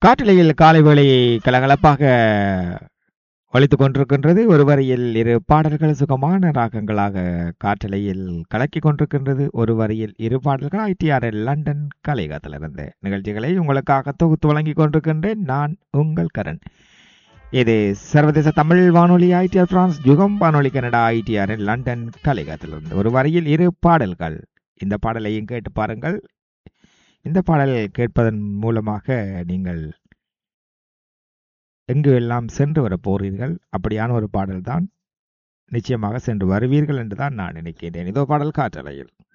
காற்றலையில் காலை வேளை கலகலப்பாக ஒலித்துக் கொண்டிருக்கின்றது ஒரு வரியில் இரு பாடல்கள் சுகமான ராகங்களாக காற்றலையில் கலக்கிக் கொண்டிருக்கின்றது ஒரு வரியில் இரு பாடல்கள் ஐடிஆர்எல் லண்டன் கலையகத்திலிருந்து நிகழ்ச்சிகளை உங்களுக்காக தொகுத்து வழங்கிக் கொண்டிருக்கின்றேன் நான் உங்கள் கரண் இது சர்வதேச தமிழ் வானொலி ஐடிஆர் பிரான்ஸ் யுகம் வானொலி கனடா ஐடிஆர் லண்டன் கலையகத்திலிருந்து ஒரு வரியில் இரு பாடல்கள் இந்த பாடலையும் கேட்டு பாருங்கள் இந்த பாடல் கேட்பதன் மூலமாக நீங்கள் எங்கு எல்லாம் சென்று வர போறீர்கள் அப்படியான ஒரு பாடல் தான் நிச்சயமாக சென்று வருவீர்கள் என்று தான் நான் நினைக்கின்றேன் இதோ பாடல் காற்றலையில்